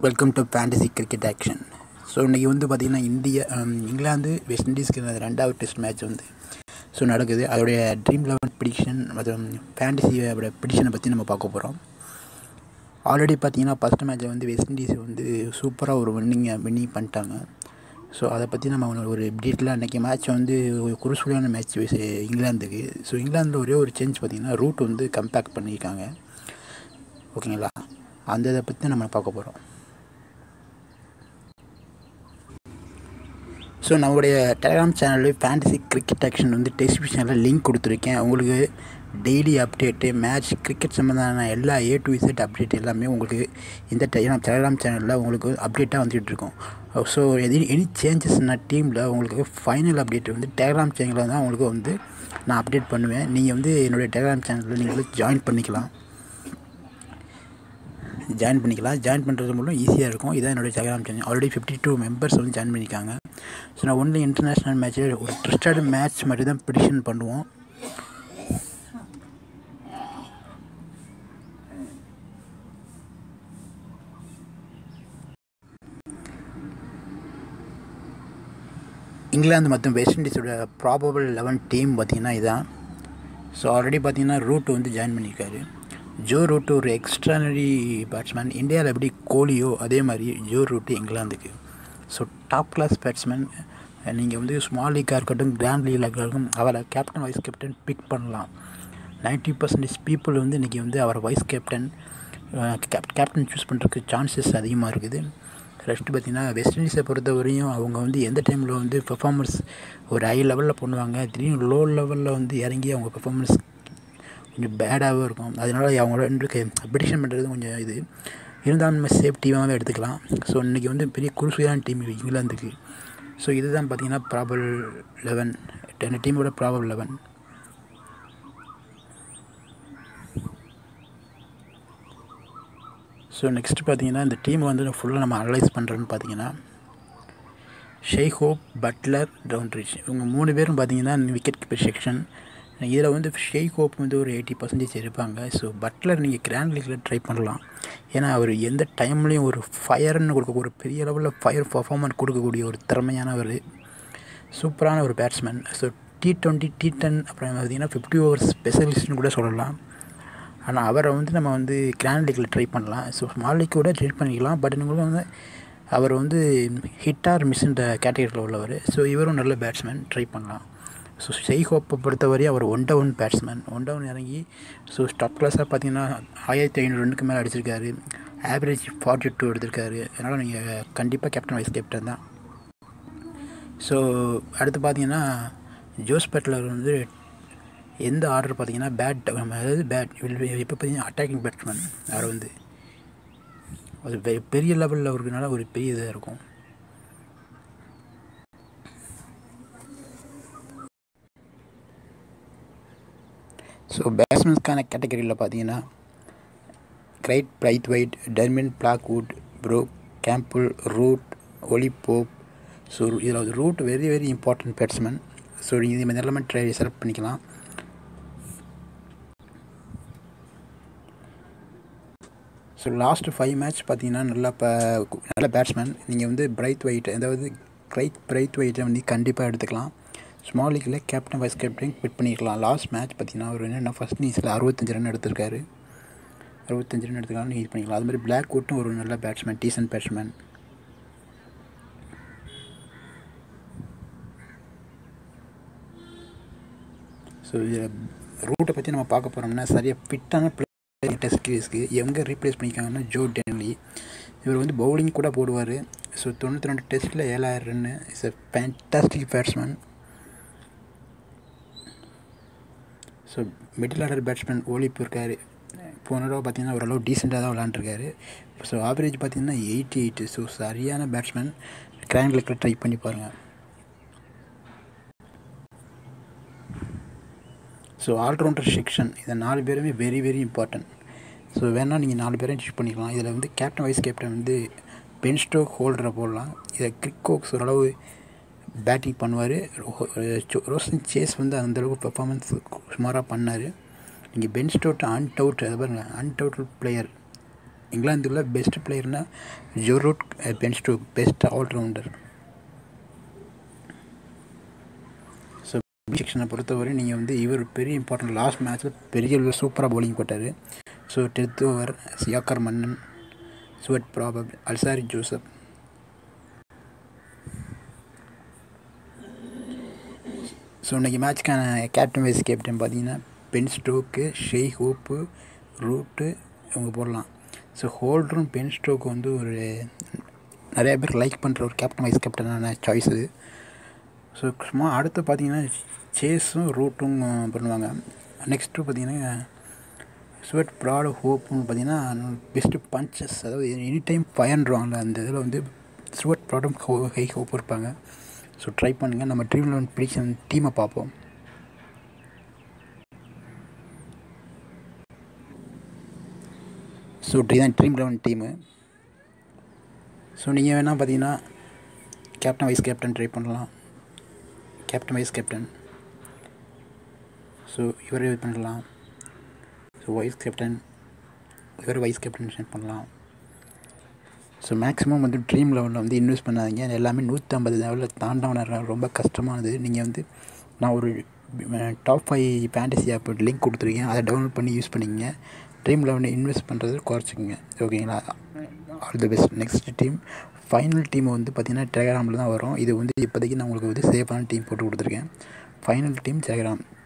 welcome to fantasy cricket action so இன்றைக்கி வந்து பார்த்திங்கன்னா இந்தியா ஹம், இங்கிலாந்து வெஸ்ட் இண்டீஸ்க்கு நடந்த ரெண்டாவது டெஸ்ட் மேட்ச் வந்து ஸோ நடக்குது அதோடைய ட்ரீம் லெவன் ப்ரிடிக்ஷன் மற்றும் ஃபேண்டசியோட ப்ரிடிக்ஷனை பற்றி நம்ம பார்க்க போகிறோம் ஆல்ரெடி பார்த்தீங்கன்னா ஃபஸ்ட் மேட்ச்சை வந்து வெஸ்ட் இண்டீஸ் வந்து சூப்பராக ஒரு வின்னிங்கை வின்னிங் பண்ணிட்டாங்க ஸோ அதை பற்றி நம்ம ஒரு டீட்டெயிலாக அன்றைக்கி மேட்ச் வந்து ஒரு குருசூலியான மேட்ச் இங்கிலாந்துக்கு ஸோ இங்கிலாந்தில் ஒரே ஒரு சேஞ்ச் பார்த்திங்கன்னா ரூட் வந்து கம்பேக்ட் பண்ணியிருக்காங்க ஓகேங்களா அந்த இதை பற்றி நம்ம பார்க்க போகிறோம் ஸோ நம்மளுடைய டெலிகிராம் சேனலில் ஃபேண்டசி கிரிக்கெட் ஆக்ஷன் வந்து டெஸ்டிபிஷனில் லிங்க் கொடுத்துருக்கேன் உங்களுக்கு டெய்லி அப்டேட்டு மேட்ச் கிரிக்கெட் சம்மந்தமான எல்லா ஏ டு இசட் அப்டேட் எல்லாமே உங்களுக்கு இந்த டெலிகிராம் டெலிகிராம் சேனலில் உங்களுக்கு அப்டேட்டாக வந்துட்டு இருக்கும் ஸோ எது எனி சேஞ்சஸ்னா டீமில் உங்களுக்கு ஃபைனல் அப்டேட் வந்து டெலிகிராம் சேனலில் தான் உங்களுக்கு வந்து நான் அப்டேட் பண்ணுவேன் நீங்கள் வந்து என்னுடைய டெலிகிராம் சேனலில் நீங்கள் வந்து ஜாயின் பண்ணிக்கலாம் ஜாயின் பண்ணிக்கலாம் ஜாயின் பண்ணுறது மூலம் ஈஸியாக இருக்கும் இதான் என்னுடைய Telegram channel already fifty two members வந்து ஜாயின் பண்ணியிருக்காங்க ஸோ நான் ஒன்லி இன்டர்நேஷ்னல் மேட்ச்சு ஒரு ட்ரஸ்டட் மேட்ச் மட்டும் தான் ப்ரிடிஷன் பண்ணுவோம் இங்கிலாந்து மற்றும் வெஸ்ட் இண்டீஸோட ப்ராபபிள் லெவன் டீம் பார்த்திங்கன்னா இதான் ஸோ ஆல்ரெடி பார்த்தீங்கன்னா ரூட் வந்து ஜாயின் பண்ணியிருக்காரு ஜோ ரூட் ஒரு எக்ஸ்ட்ரானரி பேட்ஸ்மேன் இந்தியாவில் எப்படி கோலியோ அதே மாதிரி ஜோ ரூட்டு இங்கிலாந்துக்கு ஸோ டாப் கிளாஸ் பேட்ஸ்மேன் நீங்கள் வந்து ஸ்மால் லீக்காக இருக்கட்டும் கிராண்ட் லீக்காக இருக்கட்டும் அவரை கேப்டன் வைஸ் கேப்டன் பிக் பண்ணலாம் நைன்ட்டி பர்சன்டேஜ் பீப்புள் வந்து இன்றைக்கி வந்து அவரை வைஸ் கேப்டன் கேப்டன் சூஸ் பண்ணுறதுக்கு சான்சஸ் அதிகமாக இருக்குது ரெஸ்ட் பார்த்திங்கன்னா வெஸ்ட் இண்டீஸை பொறுத்த வரையும் அவங்க வந்து எந்த டைமில் வந்து பெர்ஃபார்மன்ஸ் ஒரு ஹை லெவலில் பண்ணுவாங்க திடீர்னு லோ லெவலில் வந்து இறங்கி அவங்க பெர்ஃபார்மன்ஸ் கொஞ்சம் பேடாகவும் இருக்கும் அதனால் அவங்களோட ப்ரிடிஷன் பண்ணுறது கொஞ்சம் இது இருந்தாலும் நம்ம சேஃப் டீமாகவே எடுத்துக்கலாம் ஸோ இன்றைக்கி வந்து பெரிய குருசுயான டீம் இங்கிலாந்துக்கு ஸோ இதுதான் பார்த்திங்கன்னா ப்ராபல் லெவன் டென் டீமோட ப்ராபல் லெவன் ஸோ நெக்ஸ்ட் பார்த்தீங்கன்னா இந்த டீம் வந்து ஃபுல்லாக நம்ம அனலைஸ் பண்ணுறோன்னு பார்த்தீங்கன்னா ஷெய் ஹோப் பட்லர் டவுன்ரிச் இவங்க மூணு பேரும் பார்த்தீங்கன்னா விக்கெட் கீப்பர் செக்ஷன் இதில் வந்து ஷெய் ஹோப் வந்து ஒரு எயிட்டி பர்சன்டேஜ் இருப்பாங்க ஸோ பட்லர் நீங்கள் கிராண்ட் லீக்கில் ட்ரை பண்ணலாம் ஏன்னா அவர் எந்த டைம்லேயும் ஒரு ஃபயர்னு கொடுக்க ஒரு பெரிய லெவலில் ஃபயர் பர்ஃபார்மன்ஸ் கொடுக்கக்கூடிய ஒரு திறமையான ஒரு சூப்பரான ஒரு batsman so T twenty T ten அப்புறம் பார்த்தீங்கன்னா ஃபிஃப்டி ஓவர் ஸ்பெஷலிஸ்ட்னு கூட சொல்லலாம் ஆனால் அவரை வந்து நம்ம வந்து கிராண்ட் லீக்கில் ட்ரை பண்ணலாம் ஸோ ஸ்மால் லீக் கூட ட்ரை பண்ணிக்கலாம் பட் உங்களுக்கு வந்து அவர் வந்து ஹிட் ஆர் மிஸ்ன்ற கேட்டகரியில் உள்ளவர் ஸோ இவரும் நல்ல பேட்ஸ்மேன் ட்ரை பண்ணலாம் ஸோ ஷெய் ஹோப்பை பொறுத்தவரை அவர் one down batsman one down இறங்கி ஸோ டாப் கிளாஸாக பார்த்தீங்கன்னா ஆயிரத்தி ஐநூறு ரன்னுக்கு மேலே அடிச்சிருக்காரு ஆவரேஜ் ஃபார்ட்டி டூ எடுத்திருக்காரு அதனால் நீங்கள் கண்டிப்பாக கேப்டன் வைஸ் கேப்டன் தான் ஸோ அடுத்து பார்த்தீங்கன்னா ஜோஸ் பட்லர் வந்து எந்த ஆர்டர் பார்த்தீங்கன்னா பேட் அதாவது பேட் இப்போ பார்த்தீங்கன்னா அட்டாக்கிங் பேட்ஸ்மேன் அவர் வந்து அது பெரிய லெவலில் இருக்கிறனால ஒரு பெரிய இதாக இருக்கும் ஸோ பேட்ஸ்மேன்ஸ்க்கான கேட்டகரியில் பார்த்தீங்கன்னா Kraigg Brathwaite Jermaine Blackwood ப்ரோ Campbell Root Ollie Pope so இதில் Root very very important batsman so இது மாதிரி எல்லாமே ட்ரை செலக்ட் பண்ணிக்கலாம் ஸோ லாஸ்ட் ஃபைவ் மேட்ச் பார்த்தீங்கன்னா நல்லா இப்போ நல்ல பேட்ஸ்மேன் நீங்கள் வந்து பிரைத் ஒயிட் அதாவது கிரைட் பிரைத் ஒயிட்டை வந்து கண்டிப்பாக எடுத்துக்கலாம் ஸ்மால் லீக்கில் கேப்டன் வைஸ் கேப்டன் ஃபிட் பண்ணிக்கலாம் லாஸ்ட் மேட்ச் பார்த்தீங்கன்னா அவர் என்னென்னா ஃபஸ்ட் இன்னிங்ஸில் அறுபத்தஞ்சு ரன் எடுத்திருக்காரு அறுபத்தஞ்சு ரன் எடுத்துக்கலாம் இது பண்ணிக்கலாம் அது மாதிரி பிளாக் வுட்டும் ஒரு நல்ல பேட்ஸ்மேன் டீசன்ட் பேட்ஸ்மேன் ஸோ இதில் ரூட்டை பற்றி நம்ம பார்க்க போகிறோம்னா சரியாக ஃபிட்டான பிளேயர் டெஸ்ட் சீரீஸ்க்கு எங்கே ரீப்ளேஸ் பண்ணியிருக்காங்கன்னா ஜோ டென்லி இவர் வந்து பவுலிங் கூட போடுவார் ஸோ தொண்ணூற்றி ரெண்டு டெஸ்ட்டில் ஏழாயிரம் run it's a fantastic batsman so middle order batsman Ollie இருக்கார் போன தடவை பார்த்தீங்கன்னா ஓரளவு டீசெண்டாக தான் விளாண்டுருக்காரு ஸோ ஆவரேஜ் பார்த்தீங்கன்னா எயிட்டி எயிட்டு ஸோ சரியான பேட்ஸ்மேன் கிராண்ட் லெக்கில் ட்ரை பண்ணி பாருங்கள் ஸோ ஆல்ரவுண்டர் செக்ஷன் இதை நாலு பேருமே வெரி வெரி இம்பார்ட்டன்ட் ஸோ வேணால் நீங்கள் நாலு பேரையும் சூஸ் பண்ணிக்கலாம் இதில் வந்து கேப்டன் வைஸ் கேப்டன் வந்து பென் ஸ்டோக் ஹோல்டரை போடலாம் இதை கிரிக்கோக்ஸ் ஓரளவு பேட்டிங் பண்ணுவார் ரோஷன் சேஸ் வந்து அந்தளவுக்கு பெர்ஃபார்மன்ஸ் சுமாராக பண்ணார் நீங்கள் பென் ஸ்டோட் அன்ட் அவுட் அதை பாருங்கள் அன்ட் அவுட் பிளேயர் இங்கிலாந்துல பெஸ்ட் பிளேயர்னால் Joe Root Ben Stokes best allrounder so செக்ஷனை பொறுத்தவரை நீங்கள் வந்து இவர் பெரிய இம்பார்ட்டன்ட் லாஸ்ட் மேட்ச்சில் பெரிய சூப்பராக பவுலிங் போட்டார் ஸோ டென்த் ஓவர் சியாக்கர் மன்னன் சுவட் ப்ராபப் அல்சாரி ஜோசப் ஸோ இன்றைக்கி மேட்ச்க்கான கேப்டன் வைஸ் கேப்டன் பார்த்தீங்கன்னா Ben Stokes Shai Hope Root இவங்க போடலாம் ஸோ ஹோல்டரும் பென் ஸ்டோக்கு வந்து ஒரு நிறைய பேர் லைக் பண்ணுற ஒரு கேப்டன் வைஸ் கேப்டனான சாய்ஸு ஸோ சும்மா அடுத்து பார்த்தீங்கன்னா சேஸும் ரூட்டும் பண்ணுவாங்க நெக்ஸ்ட்டு பார்த்தீங்கன்னா ஸ்வெட் ப்ராடு ஹோப்புன்னு பார்த்தீங்கன்னா பெஸ்ட்டு பஞ்சஸ் அதாவது எனி டைம் ஃபயர்ன்றவாங்கள அந்த இதில் வந்து ஸ்வெட் ப்ராடும் ஹோ ஹை ஹோப் இருப்பாங்க ஸோ ட்ரை பண்ணுங்கள் நம்ம ட்ரீம் லெவன் ப்ரிடிக்ஷன் டீமை பார்ப்போம் ஸோ இதுதான் ட்ரீம் லெவன் டீமு ஸோ நீங்கள் வேணால் பார்த்தீங்கன்னா கேப்டன் வைஸ் கேப்டன் ட்ரை பண்ணலாம் கேப்டன் வைஸ் கேப்டன் ஸோ இவர் இது பண்ணலாம் ஸோ வைஸ் கேப்டன் இவர் வைஸ் கேப்டன் செட் பண்ணலாம் ஸோ மேக்ஸிமம் வந்து ட்ரீம் லெவலில் வந்து இன்வெஸ்ட் பண்ணாதீங்க எல்லாமே நூற்றம்பது லெவலில் தாண்டவன ரொம்ப கஷ்டமானது நீங்கள் வந்து நான் ஒரு top five fantasy app link கொடுத்துருக்கேன் அதை டவுன்லோட் பண்ணி யூஸ் பண்ணிக்கங்க ட்ரீம் லெவலில் இன்வெஸ்ட் பண்ணுறது குறைச்சிக்கங்க ஓகேங்களா all the best next team final team வந்து பார்த்திங்கன்னா டெலகிராமில் தான் வரும் இது வந்து இப்போதைக்கு நான் உங்களுக்கு வந்து சேஃபான டீம் போட்டு கொடுத்துருக்கேன் ஃபைனல் டீம் டெலகிராம்